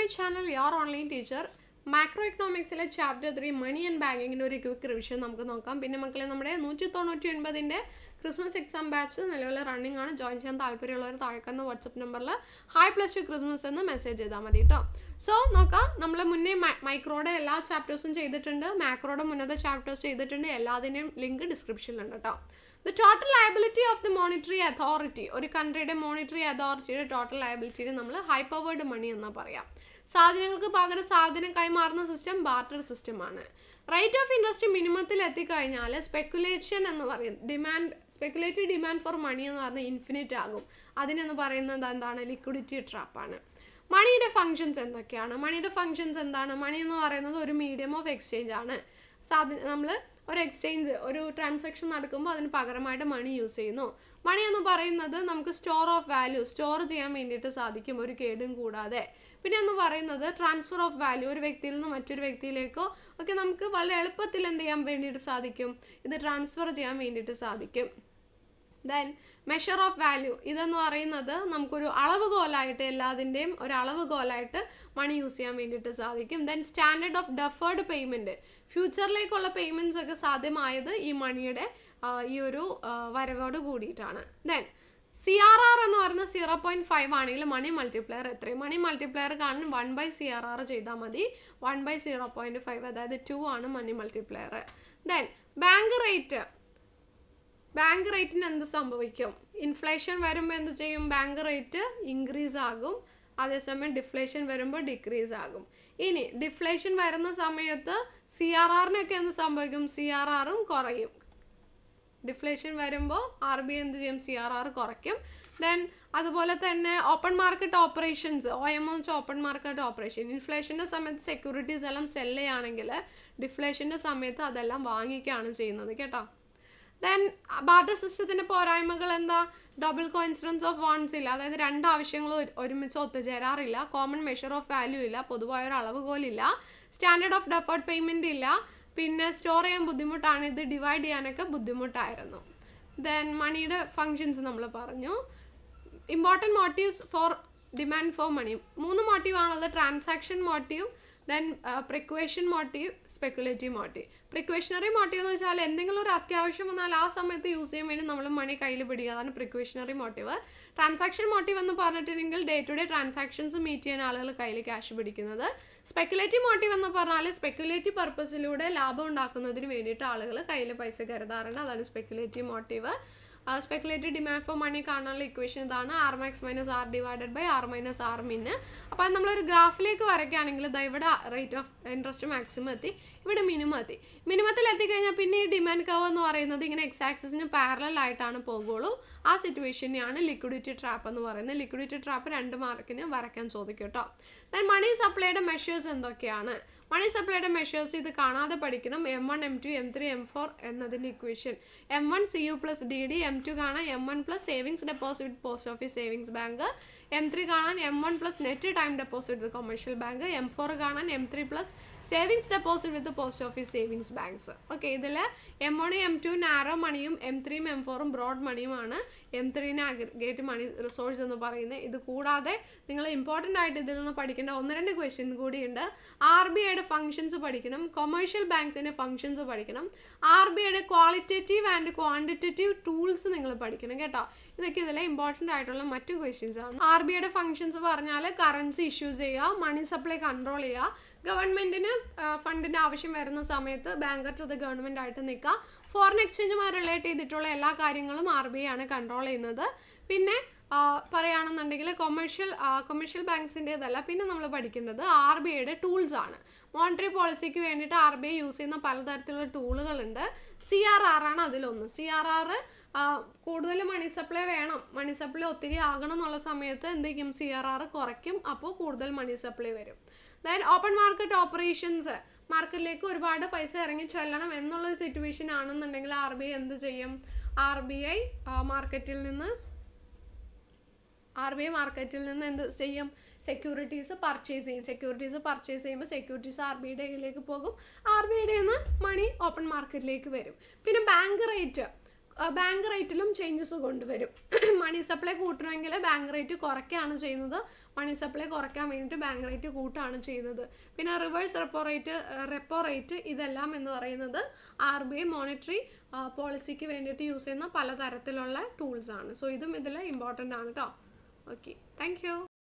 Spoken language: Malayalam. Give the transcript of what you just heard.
മൈ ചാനൽ യാർ ഓൺലൈൻ ടീച്ചർ മാക്രോ എക്കണോമിക്സിലെ ചാപ്റ്റർ ത്രീ മണി ആൻഡ് ബാങ്കിങ്ങിൻ്റെ ഒരു ക്വിക്ക് റിവിഷൻ നമുക്ക് നോക്കാം പിന്നെ മക്കളെ നമ്മുടെ നൂറ്റി തൊണ്ണൂറ്റി ഒൻപതിൻ്റെ ക്രിസ്മസ് എക്സാം ബാച്ച് നിലവിൽ റണ്ണിംഗ് ആണ് ജോയിൻ ചെയ്യാൻ താല്പര്യമുള്ളവർ താഴെക്കുന്ന വാട്സപ്പ് നമ്പറിൽ ഹായ് പ്ലസ് ടു ക്രിസ്മസ് എന്ന് മെസ്സേജ് ചെയ്താൽ മതി കേട്ടോ സോ നോക്കാം നമ്മൾ മുന്നേ മൈക്രോയുടെ എല്ലാ ചാപ്റ്റേഴ്സും ചെയ്തിട്ടുണ്ട് മാക്രോയുടെ മുന്നത്തെ ചാപ്റ്റേഴ്സ് ചെയ്തിട്ടുണ്ട് എല്ലാതിൻ്റെയും ലിങ്ക് ഡിസ്ക്രിപ്ഷനിലുണ്ട് കേട്ടോ the total liability of the monetary authority ഒരു കൺട്രിയുടെ മോണിറ്ററി അതോറിറ്റിയുടെ ടോട്ടൽ ലയബിലിറ്റിയെ നമ്മൾ ഹൈ പവേർഡ് മണി എന്ന് പറയാം സാധനങ്ങൾക്ക് പകരം സാധനം കൈമാറുന്ന സിസ്റ്റം ബാർട്ടർ സിസ്റ്റമാണ് റേറ്റ് ഓഫ് ഇൻട്രസ്റ്റ് മിനിമത്തിൽ എത്തിക്കഴിഞ്ഞാൽ സ്പെക്കുലേഷൻ എന്ന് പറയും demand speculative demand for money എന്ന് പറഞ്ഞാൽ ഇൻഫിനിറ്റ് ആകും അതിനെന്ന് പറയുന്നത് എന്താണ് ലിക്വിഡിറ്റി ട്രാപ്പാണ് മണിയുടെ ഫങ്ഷൻസ് എന്തൊക്കെയാണ് മണിയുടെ ഫങ്ഷൻസ് എന്താണ് മണി എന്ന് പറയുന്നത് ഒരു മീഡിയം ഓഫ് എക്സ്ചേഞ്ച് ആണ് സാധന നമ്മൾ ഒരു എക്സ്ചേഞ്ച് ഒരു ട്രാൻസാക്ഷൻ നടക്കുമ്പോൾ അതിന് പകരമായിട്ട് മണി യൂസ് ചെയ്യുന്നു മണി എന്ന് പറയുന്നത് നമുക്ക് സ്റ്റോർ ഓഫ് വാല്യൂ സ്റ്റോർ ചെയ്യാൻ വേണ്ടിയിട്ട് സാധിക്കും ഒരു കേടും കൂടാതെ പിന്നെ എന്ന് പറയുന്നത് ട്രാൻസ്ഫർ ഓഫ് വാല്യൂ ഒരു വ്യക്തിയിൽ നിന്ന് മറ്റൊരു വ്യക്തിയിലേക്കോ ഒക്കെ നമുക്ക് വളരെ എളുപ്പത്തിൽ എന്ത് ചെയ്യാൻ വേണ്ടിയിട്ട് സാധിക്കും ഇത് ട്രാൻസ്ഫർ ചെയ്യാൻ വേണ്ടിയിട്ട് സാധിക്കും ദെൻ മെഷർ ഓഫ് വാല്യൂ ഇതെന്ന് പറയുന്നത് നമുക്കൊരു അളവുകോലായിട്ട് എല്ലാതിൻ്റെയും ഒരു അളവുകോലായിട്ട് മണി യൂസ് ചെയ്യാൻ വേണ്ടിയിട്ട് സാധിക്കും then standard of deferred payment ഫ്യൂച്ചറിലേക്കുള്ള പേയ്മെൻറ്റ്സ് ഒക്കെ സാധ്യമായത് ഈ മണിയുടെ ഈ ഒരു വരവോട് കൂടിയിട്ടാണ് ദെൻ സി ആർ ആർ എന്ന് പറയുന്നത് സീറോ പോയിൻറ്റ് ഫൈവ് ആണെങ്കിൽ മണി മൾട്ടിപ്ലയർ എത്രയും മണി മൾട്ടിപ്ലയർ കാണാൻ one by C R R ചെയ്താൽ മതി one by zero point five അതായത് ടു ആണ് money multiplier then bank rate bank റേറ്റിന് എന്ത് സംഭവിക്കും ഇൻഫ്ലേഷൻ വരുമ്പോൾ എന്ത് ചെയ്യും ബാങ്ക് റേറ്റ് ഇൻക്രീസ് ആകും അതേസമയം ഡിഫ്ലേഷൻ വരുമ്പോൾ ഡിക്രീസ് ആകും ഇനി ഡിഫ്ലേഷൻ വരുന്ന സമയത്ത് സി ആർ ആറിനൊക്കെ എന്ത് സംഭവിക്കും സി ആർ ആറും കുറയും ഡിഫ്ലേഷൻ വരുമ്പോൾ ആർ ബി എന്ത് ചെയ്യും സി ആർ ആർ കുറയ്ക്കും ദെൻ അതുപോലെ തന്നെ open market operations O M എന്ന് വെച്ചാൽ ഓപ്പൺ മാർക്കറ്റ് ഓപ്പറേഷൻ ഇൻഫ്ലേഷൻ്റെ സമയത്ത് സെക്യൂരിറ്റീസ് എല്ലാം സെല്ല് ചെയ്യുകയാണെങ്കിൽ ഡിഫ്ലേഷൻ്റെ സമയത്ത് അതെല്ലാം വാങ്ങിക്കുകയാണ് ചെയ്യുന്നത് കേട്ടോ ദെൻ ബാർട്ടർ സിസ്റ്റത്തിൻ്റെ പോരായ്മകൾ എന്താ ഡബിൾ കോയിൻസിഡൻസ് ഓഫ് വൺസ് ഇല്ല അതായത് രണ്ട് ആവശ്യങ്ങൾ ഒരുമിച്ച് ഒത്തുചേരാറില്ല കോമൺ മെഷർ ഓഫ് വാല്യൂ ഇല്ല പൊതുവായ ഒരു അളവുകോലില്ല സ്റ്റാൻഡേർഡ് ഓഫ് ഡെഫേർഡ് പേയ്മെൻറ്റ് ഇല്ല പിന്നെ സ്റ്റോർ ചെയ്യാൻ ബുദ്ധിമുട്ടാണ് ഇത് ഡിവൈഡ് ചെയ്യാനൊക്കെ ബുദ്ധിമുട്ടായിരുന്നു ദെൻ മണിയുടെ ഫങ്ഷൻസ് നമ്മൾ പറഞ്ഞു important motives for demand for money മൂന്ന് മോട്ടീവ് ആണുള്ളത് transaction motive then precaution motive speculative motive precautionary motive എന്ന് വെച്ചാൽ എന്തെങ്കിലും ഒരു അത്യാവശ്യം വന്നാൽ ആ സമയത്ത് യൂസ് ചെയ്യാൻ വേണ്ടി നമ്മൾ മണി കയ്യിൽ പിടിക്കുക അതാണ് പ്രിക്വേഷണറി മോട്ടീവ് ട്രാൻസാക്ഷൻ മോട്ടീവ് എന്ന് പറഞ്ഞിട്ടുണ്ടെങ്കിൽ day to day transactions meet ചെയ്യാൻ ആളുകൾ കയ്യിൽ ക്യാഷ് പിടിക്കുന്നത് സ്പെക്കുലേറ്റീവ് മോട്ടീവ് എന്ന് പറഞ്ഞാൽ സ്പെക്കുലേറ്റീവ് പർപ്പസിലൂടെ ലാഭം ഉണ്ടാക്കുന്നതിന് വേണ്ടിയിട്ട് ആളുകൾ കയ്യിൽ പൈസ കരുതാറുണ്ട് അതാണ് speculative motive speculative demand for money കാണാനുള്ള ഇക്വേഷൻ ഇതാണ് R max minus R divided by R minus R min അപ്പോൾ നമ്മളൊരു ഗ്രാഫിലേക്ക് വരയ്ക്കുകയാണെങ്കിൽ ഇതാ ഇവിടെ റേറ്റ് ഓഫ് ഇൻട്രസ്റ്റ് മാക്സിമം എത്തി ഇവിടെ മിനിമം എത്തി മിനിമത്തിൽ എത്തിക്കഴിഞ്ഞാൽ പിന്നെ ഈ ഡിമാൻഡ് കവ് എന്ന് പറയുന്നത് ഇങ്ങനെ എക്സ് ആക്സിസിന് പാരലൽ ആയിട്ടാണ് പോകുള്ളൂ ആ സിറ്റുവേഷനെയാണ് ലിക്വിഡിറ്റി ട്രാപ്പ് എന്ന് പറയുന്നത് ലിക്വിഡിറ്റി ട്രാപ്പ് രണ്ട് മാർക്കിന് വരയ്ക്കാൻ ചോദിക്കും കേട്ടോ ദെൻ മണി സപ്ലൈയുടെ മെഷേഴ്സ് എന്തൊക്കെയാണ് മണി സപ്ലൈയുടെ മെഷേഴ്സ് ഇത് കാണാതെ പഠിക്കണം M one M two M three M four എന്നതിൻ്റെ equation M one C U plus D D M two കാണാൻ M one plus savings deposit post office savings bank M three കാണാൻ M one plus net time deposit with commercial bank M four കാണാൻ M three plus savings deposit with post office savings banks okay ഇതിൽ M one M two narrow മണിയും എം ത്രീയും എം ഫോറും ബ്രോഡ് മണിയുമാണ് എം ത്രീന് അഗ്രിഗേറ്റ് മണി റിസോഴ്സ് എന്ന് പറയുന്നത് ഇത് കൂടാതെ നിങ്ങൾ ഇമ്പോർട്ടൻ്റ് ആയിട്ട് ഇതിൽ നിന്ന് പഠിക്കേണ്ട ഒന്ന് രണ്ട് ക്വസ്റ്റ്യൻ കൂടിയുണ്ട് ആർ ബി ഐയുടെ ഫംഗ്ഷൻസ് പഠിക്കണം കൊമേഴ്ഷ്യൽ ബാങ്ക്സിൻ്റെ ഫംഗ്ഷൻസ് പഠിക്കണം ആർ ബി ഐയുടെ ക്വാളിറ്റേറ്റീവ് ആൻഡ് ക്വാണ്ടിറ്റേറ്റീവ് ടൂൾസ് നിങ്ങൾ പഠിക്കണം കേട്ടോ ഇതൊക്കെ ഇതിലെ ഇമ്പോർട്ടൻ്റ് ആയിട്ടുള്ള മറ്റു ക്വസ്റ്റ്യൻസ് ആണ് ആർ ബി ഐയുടെ ഫംഗ്ഷൻസ് പറഞ്ഞാൽ കറൻസി ഇഷ്യൂസ് ചെയ്യുക മണി സപ്ലൈ കൺട്രോൾ ചെയ്യുക ഗവൺമെൻറ്റിന് ഫണ്ടിൻ്റെ ആവശ്യം വരുന്ന സമയത്ത് ബാങ്കർ ടു ദ ഗവൺമെൻറ് ആയിട്ട് നിൽക്കുക ഫോറിൻ എക്സ്ചേഞ്ചുമായി റിലേറ്റ് ചെയ്തിട്ടുള്ള എല്ലാ കാര്യങ്ങളും ആർ ബി ഐ ആണ് കൺട്രോൾ ചെയ്യുന്നത് പിന്നെ പറയുകയാണെന്നുണ്ടെങ്കിൽ കൊമേഴ്ഷ്യൽ കൊമേഴ്ഷ്യൽ ബാങ്ക്സിൻ്റെതല്ല പിന്നെ നമ്മൾ പഠിക്കേണ്ടത് ആർ ബി ഐയുടെ ടൂൾസ് ആണ് മോണിറ്ററി പോളിസിക്ക് വേണ്ടിയിട്ട് ആർ ബി ഐ യൂസ് ചെയ്യുന്ന പലതരത്തിലുള്ള ടൂളുകളുണ്ട് സി ആർ ആർ ആണ് അതിലൊന്ന് സി ആർ ആർ കൂടുതൽ മണി സപ്ലൈ വേണം മണി സപ്ലൈ ഒത്തിരി ആകണം എന്നുള്ള സമയത്ത് എന്ത് ചെയ്യും സി ആർ ആർ കുറയ്ക്കും അപ്പോൾ കൂടുതൽ മണി സപ്ലൈ വരും ദെൻ ഓപ്പൺ മാർക്കറ്റ് ഓപ്പറേഷൻസ് മാർക്കറ്റിലേക്ക് ഒരുപാട് പൈസ ഇറങ്ങി ചെല്ലണം എന്നുള്ള സിറ്റുവേഷൻ ആണെന്നുണ്ടെങ്കിൽ ആർ ബി ഐ എന്ത് ചെയ്യും ആർ ബി ഐ മാർക്കറ്റിൽ നിന്ന് ആർ ബി ഐ മാർക്കറ്റിൽ നിന്ന് എന്ത് ചെയ്യും സെക്യൂരിറ്റീസ് പർച്ചേസ് ചെയ്യും സെക്യൂരിറ്റീസ് പർച്ചേസ് ചെയ്യുമ്പോൾ സെക്യൂരിറ്റീസ് ആർ ബി ഐയുടെ കയ്യിലേക്ക് പോകും ആർ ബി ഐയുടെ നിന്ന് മണി ഓപ്പൺ മാർക്കറ്റിലേക്ക് വരും പിന്നെ ബാങ്ക് റേറ്റ് ബാങ്ക് റേറ്റിലും ചേഞ്ചസ് കൊണ്ടുവരും മണി സപ്ലൈ കൂട്ടണമെങ്കിൽ ബാങ്ക് റേറ്റ് കുറയ്ക്കുകയാണ് ചെയ്യുന്നത് മണി സപ്ലൈ കുറയ്ക്കാൻ വേണ്ടിയിട്ട് ബാങ്ക് റേറ്റ് കൂട്ടുകയാണ് ചെയ്യുന്നത് പിന്നെ reverse repo rate repo rate ഇതെല്ലാം എന്ന് പറയുന്നത് ആർ ബി ഐ മോണിറ്ററി പോളിസിക്ക് വേണ്ടിയിട്ട് യൂസ് ചെയ്യുന്ന പലതരത്തിലുള്ള ടൂൾസ് ആണ് സോ ഇതും ഇതിൽ ഇമ്പോർട്ടൻ്റ് ആണ് കേട്ടോ ഓക്കെ താങ്ക് യു